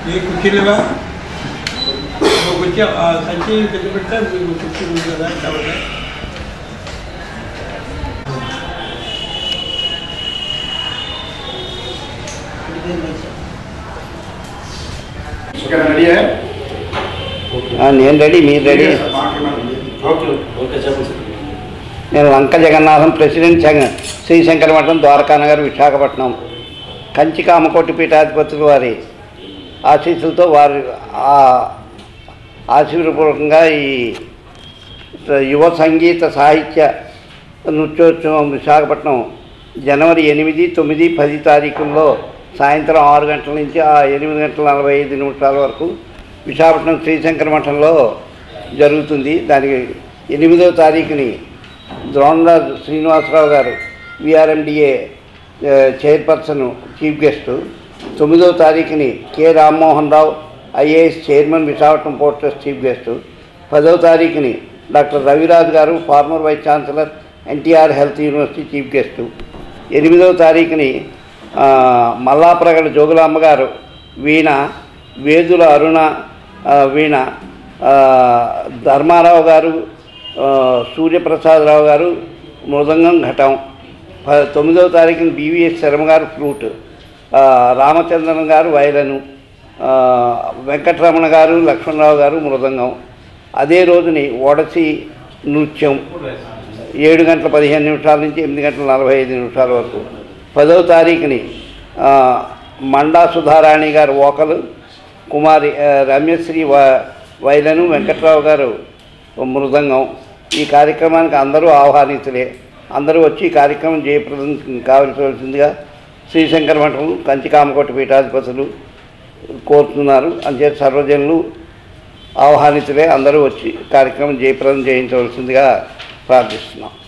ఏ కుర్చీలుగా ఒక కుర్చీ ఆ సంచి పెద్ద పెడితే మీకు కుర్చీ ఉంది కదా కాబట్టి ఓకేనా రెడీ ఆ, నేను రెడీ మీరు రెడీ ఓకే ఓకే చెప్పండి సార్ నేను లంక జగన్నాథం ప్రెసిడెంట్ శంక- శ్రీ శంకరమఠం ద్వారకానగర్ విశాఖపట్నం కంచి కామకోటి పీఠాధిపతులు వారి ఆశీస్సులతో వారి ఆ- ఆశీర్వపూర్వకంగా ఈ యువ సంగీత సాహిత్య నృత్యోత్సవం విశాఖపట్నం జనవరి ఎనిమిది తొమ్మిది పది తారీఖుల్లో సాయంత్రం ఆరు గంటల నుంచి ఆ ఎనిమిది గంటల నలభై ఐదు నిమిషాల వరకు విశాఖపట్నం శ్రీశంకర మఠంలో జరుగుతుంది దానికి ఎనిమిదవ తారీఖుని ద్రోణరాజు శ్రీనివాసరావు గారు విఆర్ఎండిఏ చైర్పర్సన్ చీఫ్ గెస్ట్ తొమ్మిదవ తారీఖుని K Rammohan Rao IAS chairman Visakhapatnam port trust chief guest పదవ తారీఖుని doctor Raviraj garu former vice chancellor NTR health university chief guest ఎనిమిదవ తారీఖుని ఆ, మల్లాప్రగడ జోగులాంబ గారు వీణ వేదుల అరుణ ఆ, వీణ ఆ, ధర్మారావు గారు ఆ, సూర్యప్రసాదరావు గారు మృదంగం ఘటం ప- తొమ్మిదవ తారీఖున బీవీఎస్ శర్మ గారు ఫ్లూట్ ఆ, రామచంద్రన్ గారు వయలను ఆ, వెంకటరమణ గారు లక్ష్మణరావు గారు మృదంగం అదే రోజుని ఒడసి నృత్యం ఏడు గంటల పదిహేను నిమిషాల నుంచి ఎనిమిది గంటల నలభై ఐదు నిమిషాల వరకు పదవ తారీఖుని ఆ, మండా సుధారాణి గారు ఓకలు కుమారి ఆ, రమ్యశ్రీ వ వైలను వెంకట్రావు గారు మృదంగం ఈ కార్యక్రమానికి అందరూ ఆహ్వానితులే అందరూ వచ్చి ఈ కార్యక్రమం జయప్రదం కావలసివలసిందిగా శ్రీశంకర మఠం కంచి కామకోటి పీఠాధిపతులు కోరుతున్నారు అంచేత సర్వజనులు ఆహ్వానితులే అందరూ వచ్చి కార్యక్రమం జయప్రదం చేయించవలసిందిగా ప్రార్థిస్తున్నాం